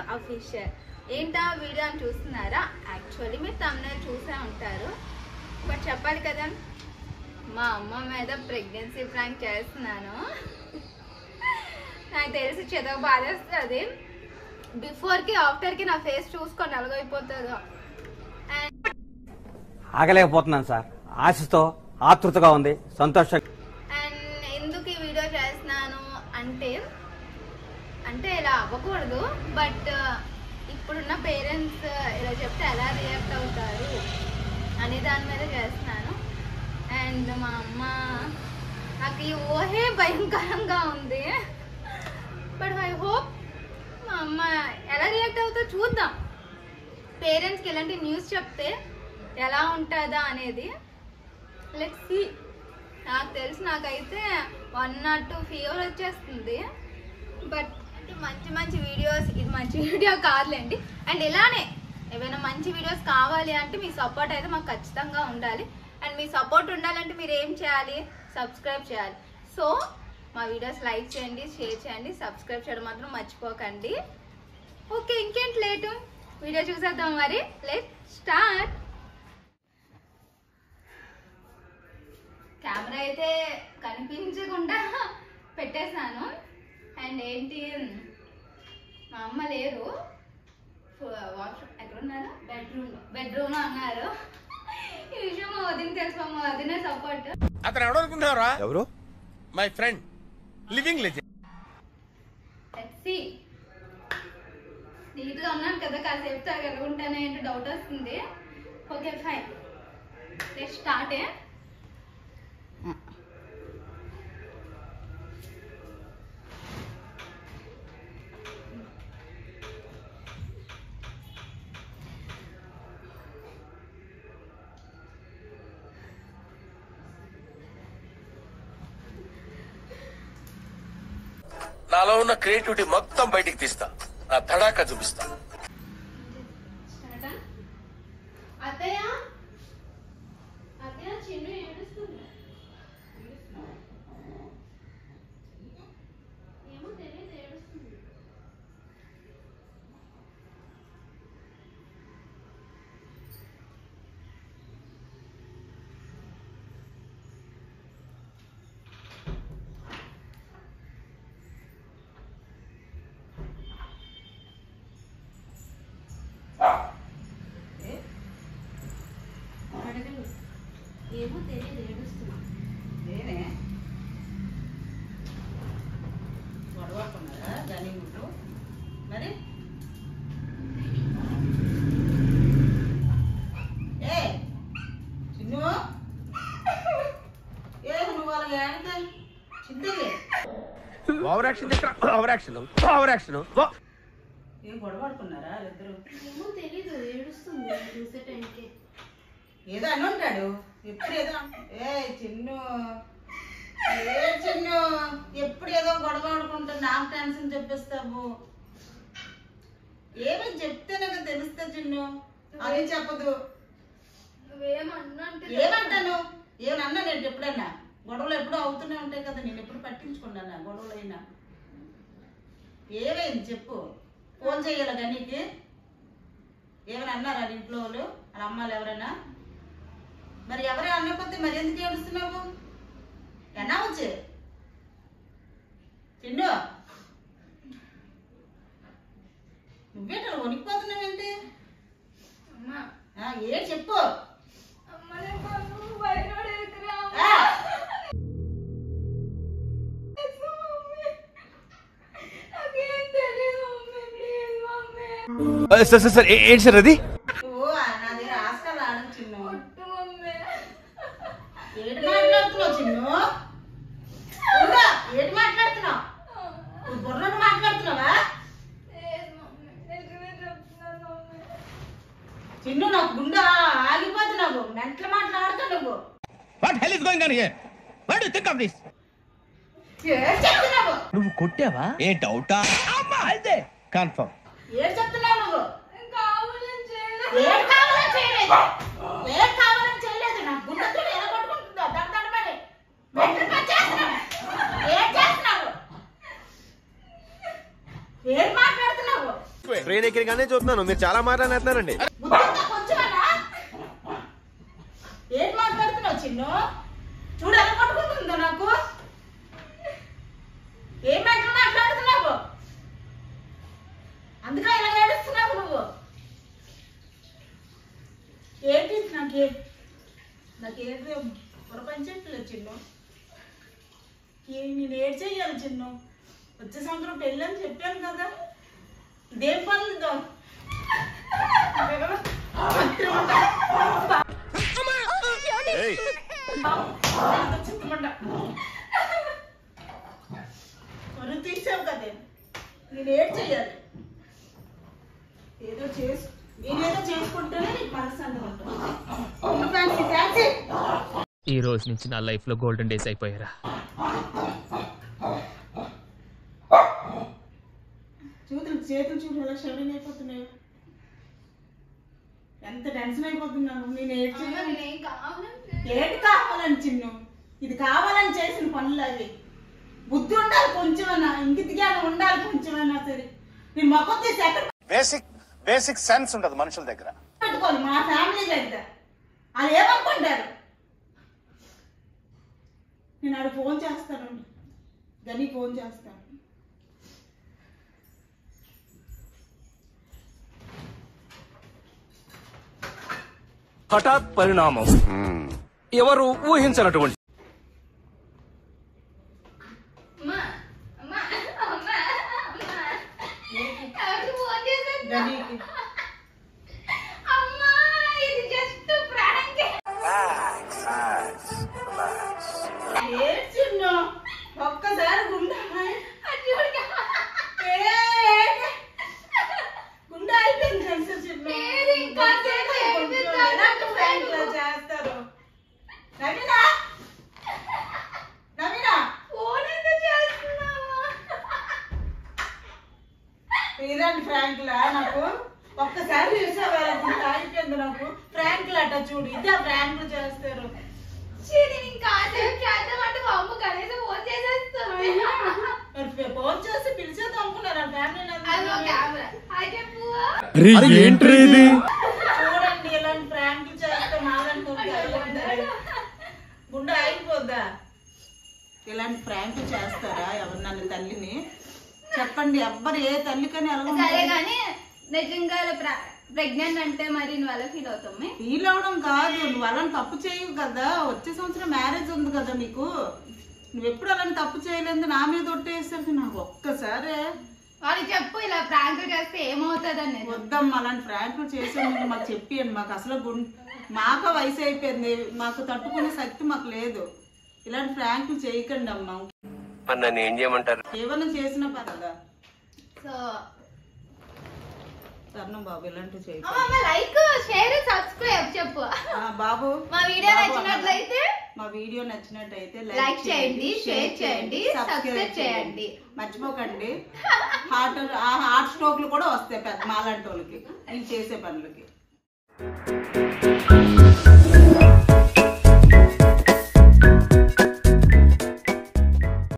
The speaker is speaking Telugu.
అఫీషియల్ ఏంటా వీడియో అని చూస్తున్నారా యాక్చువల్లీ మీరు తమిళ చూసే ఉంటారు బట్ చెప్పాలి కదా మా అమ్మ మీద ప్రెగ్నెన్సీ ప్రాంక్ చేస్తున్నాను నాకు తెలిసి చెదవ బాధేస్తుంది బిఫోర్కి ఆఫ్టర్కి నా ఫేస్ చూసుకొని ఎలాగైపోతుందో అండ్ ఆగలేకపోతున్నాను సార్ ఆశతో ఆతృతగా ఉంది సంతోషం అండ్ ఎందుకు ఈ వీడియో చేస్తున్నాను అంటే అంటే ఇలా అవ్వకూడదు బట్ ఇప్పుడున్న పేరెంట్స్ ఇలా చెప్తే ఎలా రియాక్ట్ అవుతారు అనే దాని మీద చేస్తున్నాను అండ్ మా అమ్మ నాకు ఈ ఊహే భయంకరంగా ఉంది బట్ ఐ హోప్ మా అమ్మ ఎలా రియాక్ట్ అవుతుందో చూద్దాం పేరెంట్స్కి ఇలాంటి న్యూస్ చెప్తే ఎలా ఉంటుందా అనేది లెట్ సి నాకు తెలిసి నాకైతే వన్ నాట్ టూ ఫీవర్ వచ్చేస్తుంది బట్ మంచి మంచి వీడియోస్ ఇది మంచి వీడియో కాదులేండి అండ్ ఇలానే ఏమైనా మంచి వీడియోస్ కావాలి అంటే మీ సపోర్ట్ అయితే మాకు ఖచ్చితంగా ఉండాలి అండ్ మీ సపోర్ట్ ఉండాలంటే మీరు ఏం చేయాలి సబ్స్క్రైబ్ చేయాలి సో మా వీడియోస్ లైక్ చేయండి షేర్ చేయండి సబ్స్క్రైబ్ చేయడం మాత్రం మర్చిపోకండి ఓకే ఇంకేంటి లేటు వీడియో చూసేద్దాం మరి లెట్ స్టార్ట్ కెమెరా అయితే కనిపించకుండా పెట్టేశాను అండ్ ఏంటి మా అమ్మ లేరు వాష్రూమ్ ఎక్కడున్నారు బెడ్రూమ్ బెడ్రూమ్ అన్నారు ఈ విషయం మా వదిన తెలుసు మా వదిన సపోర్ట్ అతను ఎవడు అనుకుంటున్నారా ఎవరు మై ఫ్రెండ్ లివింగ్ లెజెండ్ లెట్సి నీట్గా ఉన్నాను కదా కాసేపు తాగి ఎలాగుంటానే ఏంటో డౌట్ వస్తుంది ఓకే ఫైన్ లెట్ స్టార్ట్ ఏ నాలో ఉన్న క్రియేటివిటీ మొత్తం బయటికి తీస్తా నా తడాక చూపిస్తా స్టార్టా? అత్తయ్య అత్తయ్య చిన్ను ఏడుస్తుంది ఏమో తెలియదు ఏడుస్తుంది అడగలు ఏమో తెలియదు ఏడుస్తుంది నేనే గొడవకున్నారా దాని ముందు మరి ఏ చిన్ను ఏ నువ్వు వాళ్ళకి ఏడితే చింతలే over action over action over action ఏం గొడవడుకున్నారా ఇద్దరు ఏమో తెలీదు ఏడుస్తుంది చూసే టైంకి ఏదో అని ఉంటాడు ఎప్పుడు ఏదో అన్- ఏ చిన్ను ఏ చిన్ను ఎప్పుడు ఏదో గొడవ ఆడుకుంటా నాకు టెన్షన్ చెప్పిస్తావు ఏమని చెప్తేనే కదా తెలుస్తా చిన్ను అది చెప్పదు నువ్వేమన్నా అంటే ఏమంటాను ఏమన్నా నేను ఎప్పుడన్నా గొడవలు ఎప్పుడూ అవుతూనే ఉంటాయి కదా నేను ఎప్పుడు పట్టించుకున్నానా గొడవలు అయినా ఏమైంది చెప్పు ఫోన్ చేయాలి నీకు ఏమైనా అన్నారా నీ ఇంట్లో వాళ్ళు వాళ్ళ అమ్మాలు ఎవరైనా మరి ఎవరైనా అనకపోతే మరి ఎందుకు ఏడుస్తున్నావు ఎలా వచ్చి చిన్ను నువ్వేట వణికిపోతున్నావేంటి అమ్మా ఆ, ఏ చెప్పు అమ్మ నేను పన్ను బయటోడు ఎదుకురా ఆ, నాకేం తెలీదు mummy please mummy sir sir sir ఏ- ఏంటి సార్ అది నువ్వు ఆ నా దగ్గర హాస్టల్ ఆడు చిన్ను కొట్టు మమ్మీ ఏటి మాట్లాడుతున్నావు చిన్ను ఉండు, ఏటి మాట్లాడుతున్నావు నువ్వు బుర్రకు మాట్లాడుతున్నావా లేదు మమ్మీ నిజమే చెప్తున్నాను మమ్మీ చిన్ను నాకు గుండె ఆగిపోతున్నావు మెంటలు మాట్లాడుతావు నువ్వు what hell is going on here what do think of this ఏడు చెప్తున్నావు నువ్వు కొట్టావా ఏ డౌటా అమ్మా అయితే కన్ఫర్మ్ ఏడు చెప్తున్నావు నువ్వు కావాలని చేయలేదు ఏడు కావాలని చేయలేదు ఏడు కావాలని చేయలేదు నాకు గుండెతో ఎలా కొట్టుకుంటుందో దడదడమని మెంటలు పని చేస్తున్నావు ఏం చేస్తున్నావు ఏం మాట్లాడుతున్నావు ట్రైన్ ఎక్కడిగానే చూస్తున్నాను మీరు చాలా మాట్లాడుతున్నారండి బుద్ధిగా కొంచెమన్నా ఏం మాట్లాడుతున్నావు చిన్ను చూడు ఎలా పట్టుకుంటుందో నాకు ఏం మాటలు మాట్లాడుతున్నావు అందుకే ఇలా ఏడుస్తున్నావు నువ్వు ఏంటి నాకే నాకేదో ప్రపంచట్లేదు చిన్ను ఏ నేను ఏడ్ చెయ్యాలి చిన్ను వచ్చే సంవత్సరం పెళ్ళి అని చెప్పాను కదా ఇదేం పనులు పరువు తీసావు కదే నేను ఏడ్ చెయ్యాలి ఏదో చేసు నేనేదో చేసుకుంటేనే నీకు మనశ్శాంతి ఉంటుంది ఫ్యాన్సీ ఫ్యాన్సీ ఈ రోజు నుంచి నా లైఫ్ లో గోల్డెన్ డేస్ అయిపోయారా చేతులు చేతులు చూడు ఎలా షడన్ అయిపోతున్నాయి ఎంత టెన్షన్ అయిపోతున్నాను నేను ఏడ్ అమ్మ, చేయాలి నేనేం కావాలంటే ఏది కావాలని చిన్ను ఇది కావాలని చేసిన పనులు అవి బుద్ధి ఉండాలి కొంచెమన్నా ఇంకిత జ్ఞానం ఉండాలి కొంచెమన్నా సరే నేను మొక్కం తీసి ఎక్కడ బేసిక్ బేసిక్ సెన్స్ ఉంటది మనుషుల దగ్గర పెట్టుకోను మా ఫ్యామిలీ దగ్గర వాళ్ళు ఏమనుకుంటారు నేను ఆడ ఫోన్ చేస్తాను గని ఫోన్ చేస్తాను హఠాత్ పరిణామం ఎవరు ఊహించినటువంటి అమ్మ, అమ్మ, అమ్మ, అమ్మ. ఎవరికి ఫోన్ చేశారు? గనికి అమ్మా, ఇది just prank. ఏడ్చిన్ను ఒక్కసారి గుండె అది చూడక. గుండె అయిపోయింది తెలుసా చిన్ను ఏది ఇంకా చేసి ఏడిపిస్తారు? ఎలాంటి prank లు చేస్తారు నవీనా నవీనా ఫోన్ ఎందుకు చేస్తున్నావు? ఇలాంటి ఫ్రాంక్లా నాకు ఒక్కసారి చూసావా గుండె అయిపోయింది నాకు ఫ్రాంక్లు అట్ట చూడు ఇదే ఫ్రాంక్లు చేస్తారు ఛీ, నేను ఇంకా ఆసేపు చేద్దామంటే మా అమ్మ కనీసం ఫోన్ చేసేస్తుంది. మరి ఫోన్ చేసి పిలిచేది అనుకున్నారు ఆ అది ఒక ఫ్యామిలీ కెమెరా. హాయ్ చెప్పు. చూడండి ఇలాంటి ప్రాంకులు చేస్తే మాలంటే గుండె ఆగిపోద్దా ఇలాంటి ప్రాంకులు చేస్తారా ఎవరు నన్ను తల్లిని చెప్పండి ఎవ్వరు ఏ తల్లికని ఎలా సరే గాని నిజంగా ప్రెగ్నెంట్ అంటే మరి నువ్వు ఎలా ఫీల్ అవుతావు ఫీల్ అవడం కాదు నువ్వు అలాంటి తప్పు చేయవు కదా వచ్చే సంవత్సరం మ్యారేజ్ ఉంది కదా నీకు నువ్వు ఎప్పుడు అలాంటి తప్పు చేయలేదు నా మీద ఒట్టేసరికి నాకు ఒక్కసారి వాళ్ళకి చెప్పు ఇలా ప్రాంక్ చేస్తే ఏమవుతుంది అనేది వద్దమ్మా అలాంటి ఫ్రాంకులు చేసే ముందు మాకు చెప్పియండి మాకు అసలు గుం మాకు వయసు అయిపోయింది మాకు తట్టుకునే శక్తి మాకు లేదు ఇలాంటి ఫ్రాంకులు చేయకండి అమ్మా మరి నన్ను ఏం చేయమంటారు ఏమన్నా చేసినా పర్లేదా సో తరుణం బాబు ఇలాంటివి చేయ అమ్మ లైక్ షేర్ సబ్స్క్రైబ్ చెప్పు బాబు మా వీడియో బాబు నచ్చినట్లయితే మా వీడియో నచ్చినట్టయితే లైక్ చేయండి, షేర్ చేయండి, సబ్స్క్రైబ్ చేయండి. మర్చిపోకండి హార్ట్ ఆ హార్ట్ స్ట్రోక్లు కూడా వస్తాయి పెద్ద మాలాంటి వాళ్ళకి వీళ్ళు చేసే పనులకి